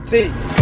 Three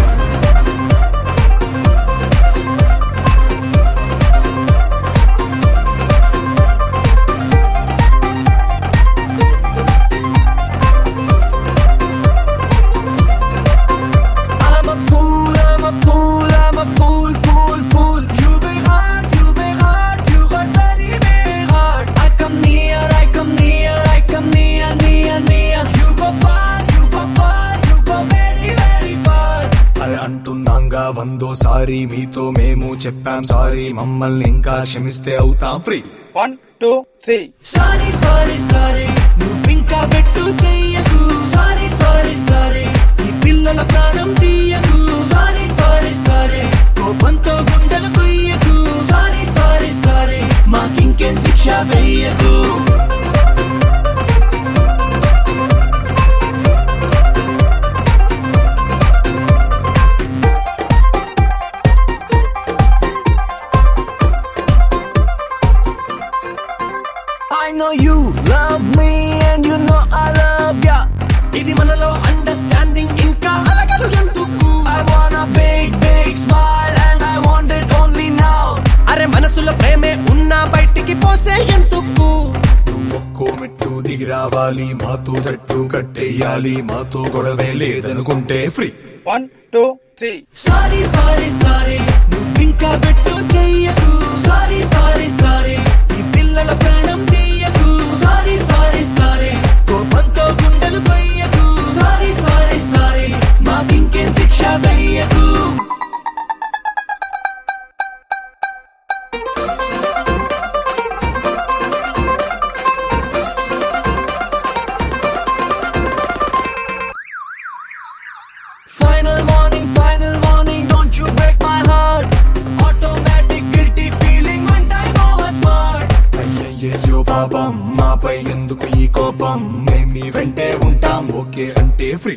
I'm a fool, I'm a fool, I'm a fool, fool, fool. You be hard, you be hard, you got very, very hard. I come near, I come near, I come near, near, near. You go far, you go far, you go very, very far. అరే అంటున్నాంగా వందోసారి మీతో మేము చెప్పాం sorry మమ్మల్ని ఇంకా క్షమిస్తే అవుతాం free one two three sorry sorry sorry నువ్వింకా పెట్టు చెయ్యకు సారీ సారీ సారీ ఈ పిల్లల ప్రాణం తీయకు సారీ సారీ సారీ కోపంతో గుండెలు కొయ్యకు సారీ సారీ సారీ మాకింకేం శిక్ష వెయ్యకు I know you love me and you know I love ya. ఇది మనలో అండర్స్టాండింగ్ ఇంకా అలగలు ఎందుకు I want a big big smile and I want it only now. అరే మనసులో ప్రేమే ఉన్నా బయటికి పోసే ఎందుకు ఒక్కో మెట్టు దిగి రావాలి మాతో జట్టు కట్టేయాలి మాతో గొడవే లేదనుకుంటే free one two three sorry sorry sorry నువ్వింకా పెట్టు చెయ్యకు సారీ సారీ సారీ ఈ పిల్లల ప్రాణం తీయకు సారీ సారీ సారీ కోపంతో గుండెలు కొయ్యకు సారీ సారీ సారీ మాకింకేం శిక్ష వెయ్యకు Final warning, final warning, don't you break my heart. Automatic guilty feeling when time over smart. అయ్యయ్యో పాపం మాపై ఎందుకు ఈ కోపం మేం మీ వెంటే ఉంటాం ఓకే అంటే ఫ్రీ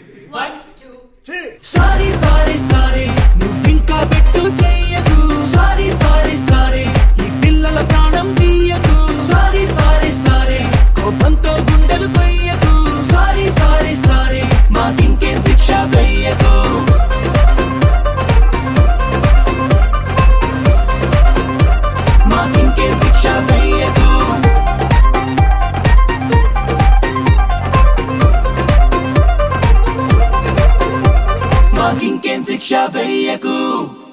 సారీ సారీ సారీ నువ్వింకా పెట్టు చెయ్యకు సారీ సారీ సారీ ఈ పిల్లల ప్రాణం తీయకు సారీ సారీ సారీ కోపంతో గుండెలు కొయ్యకు సారీ సారీ సారీ మాకింకేం శిక్ష వెయ్యకు మాకింకేం శిక్ష వెయ్యకు మాకింకేం శిక్ష వెయ్యకు